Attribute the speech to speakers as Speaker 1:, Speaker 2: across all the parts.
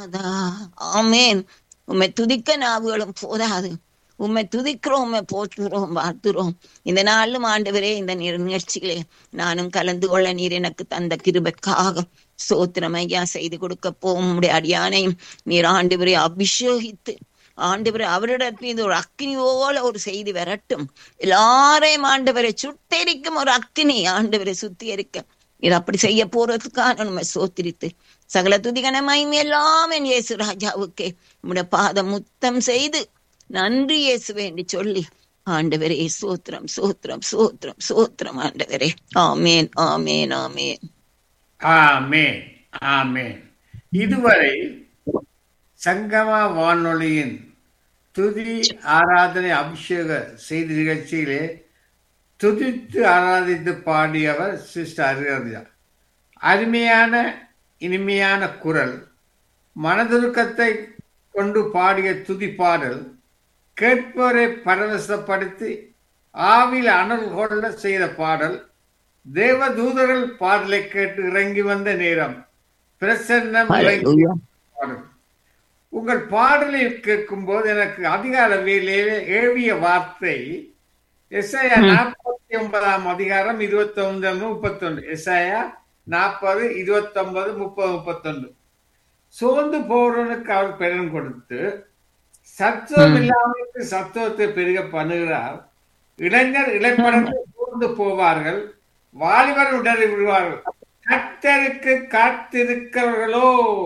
Speaker 1: அதா, ஆமென் உம்மை துதிக்க நாவுகளும் போதாது உம்மை துதிக்கிறோம் உம்மை போற்றுகிறோம் வாழ்த்துறோம் இந்த நாளும் ஆண்டவரே இந்த நிற- நிகழ்ச்சிகளே நானும் கலந்து கொள்ள நீர் எனக்கு தந்த கிருபைக்காக சோத்திரம் ஐயா செய்து கொடுக்க போகும் உம்முடைய அடியானையும் நீர் ஆண்டவரை அபிஷேகித்து ஆண்டவரை அவரிடத்தில் இது ஒரு அக்னி போல ஒரு செய்தி வரட்டும் எல்லாரையும் ஆண்டவரை சுட்டெரிக்கும் ஒரு அக்னி ஆண்டவரை சுத்திகரிக்க இது அப்படி செய்ய போறதுக்காக நம்ம சோத்திரித்து சகல துதிகனமாயும் எல்லாம் என் இயேசு ராஜாவுக்கே உம்முடைய பாதம் முத்தம் செய்து நன்றி இயேசுவே என்று சொல்லி ஆண்டவரே சோத்திரம் சோத்திரம் சோத்திரம் சோத்திரம் ஆண்டவரே ஆமேன் ஆமேன் ஆமேன்
Speaker 2: ஆமென் ஆமென் இதுவரை சங்கமா வானொலியின் துதி ஆராதனை அபிஷேக செய்தி நிகழ்ச்சியிலே துதித்து ஆராதித்து பாடியவர் சிஸ்டர் அருகதியா அருமையான இனிமையான குரல் மனதுருக்கத்தை கொண்டு பாடிய துதி பாடல் கேட்போரை பரவசப்படுத்தி ஆவில் அனல் கொள்ள செய்த பாடல் தேவதூதர்கள் பாடலை கேட்டு இறங்கி வந்த நேரம் பிரசன்னம் இறங்கி
Speaker 1: Hallelujah.
Speaker 2: பாடல் உங்கள் பாடலை கேட்கும் போது எனக்கு அதிகார வேலையிலே ஏவிய வார்த்தை எஸ்ஐயா நாற்பத்தி ஒன்பதாம் அதிகாரம் இருபத்தி ஒன்பது முப்பத்தி ஒன்று எஸ்ஐயா நாற்பது இருபத்தி ஒன்பது முப்பது முப்பத்தொன்று சோர்ந்து போறவனுக்கு அவர் பெடன் கொடுத்து சத்துவம் இல்லாமலுக்கு சத்துவத்தை பெருக பண்ணுகிறார் இளைஞர் இளைப்படந்து சோர்ந்து போவார்கள் வாலிபர் உடறி விடுவார்கள் கத்தருக்கு காத்திருக்கிறவர்களோ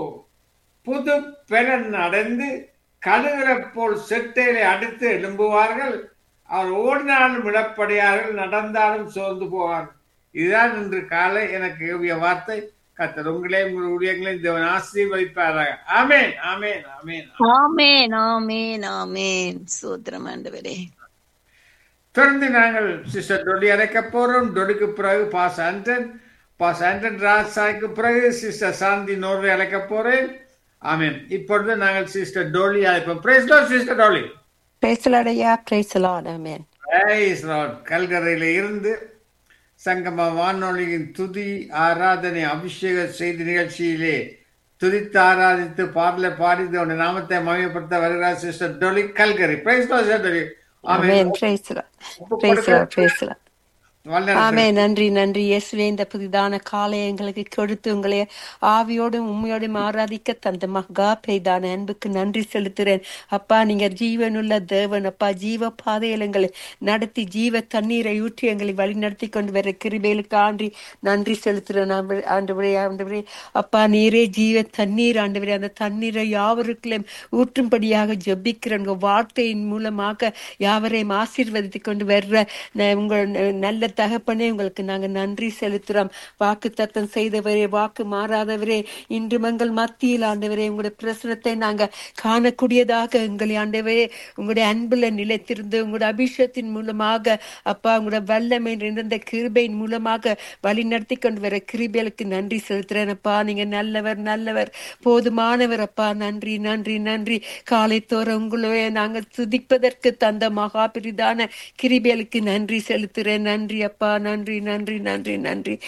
Speaker 2: புது பெணன் அடைந்து கழுகிற போல் செட்டையிலே அடித்து எழும்புவார்கள் அவர் ஓடினாலும் விடப்படியார்கள் நடந்தாலும் சோர்ந்து போவார்கள் இதுதான் இன்று காலை எனக்கு ஏவிய வார்த்தை கத்தர் உங்களே உங்கள் ஊழியங்களையும் தேவன் ஆசீர்வதிப்பாராக ஆமென் ஆமென் ஆமென்
Speaker 1: ஆமேன் ஆமேன் ஆமேன் சோத்திரம் ஆண்டவரே
Speaker 2: தொடர்ந்து நாங்கள் சிஸ்டர் டொலி அழைக்க போறோம் டொலிக்கு பிறகு பாஸ் ஆண்டன் பாஸ் ஆண்டன் ராஜாய்க்கு பிறகு சிஸ்டர் சாந்தி நோர்வே அழைக்க போறேன் ஆமென் இப்பொழுது நாங்கள் சிஸ்டர் டோலி அழைப்போம் praise sister Dolly
Speaker 3: Praise the Lord, ஐயா praise the Lord, amen.
Speaker 2: Praise Lord. கல்கரையில இருந்து சங்கம வானொலியின் துதி ஆராதனை அபிஷேக செய்தி நிகழ்ச்சியிலே துதித்து ஆராதித்து பாடலை பாடி உடைய நாமத்தை மகிமைப்படுத்த வருகிறார் sister Dolly Calgary praise Dolly
Speaker 3: Amen, praise the Lord, praise the Lord, praise the Lord.
Speaker 2: வல்லரசு
Speaker 3: ஆமே நன்றி நன்றி இயேசுவே இந்த புதிதான காலை எங்களுக்கு கொடுத்து உங்களை ஆவியோடும் உண்மையோடும் ஆராதிக்க தந்த மகா பெய்தான அன்புக்கு நன்றி செலுத்துறேன் அப்பா நீங்க ஜீவனுள்ள தேவன் அப்பா ஜீவ பாதையில் எங்களை நடத்தி ஜீவ தண்ணீரை ஊற்றி எங்களை வழி நடத்தி கொண்டு வர கிருபைகளுக்கு ஆண்டி நன்றி செலுத்துறேன் ஆண்டவரே, ஆண்டவரே ஆண்டவரே அப்பா நீரே ஜீவ தண்ணீர் ஆண்டவரே அந்த தண்ணீரை யாவருக்கும் ஊற்றும்படியாக ஜெபிக்கிறேன் உங்க வார்த்தையின் மூலமாக யாவரையும் ஆசீர்வதித்து கொண்டு வர்ற ந- உங்கள் ந- நல்ல தகப்பனே உங்களுக்கு நாங்க நன்றி செலுத்துறோம் வாக்கு தத்தம் செய்தவரே வாக்கு மாறாதவரே இன்று மங்கள் மத்தியில் ஆண்டவரே உங்களுடைய பிரசனத்தை நாங்க காணக்கூடியதாக எங்களை ஆண்டவரே உங்களுடைய அன்புல நிலைத்திருந்து உங்களுடைய அபிஷேகத்தின் மூலமாக அப்பா உங்களுடைய வல்லமை நிறைந்த கிருபையின் மூலமாக வழி நடத்தி கொண்டு வர கிருபைகளுக்கு நன்றி செலுத்துறேன் அப்பா நீங்க நல்லவர் நல்லவர் போதுமானவர் அப்பா நன்றி நன்றி நன்றி காலை தோற உங்களே நாங்கள் துதிப்பதற்கு தந்த மகா பெரிதான கிருபைகளுக்கு நன்றி செலுத்துறேன் நன்றி அப்பா நன்றி நன்றி நன்றி நன்றி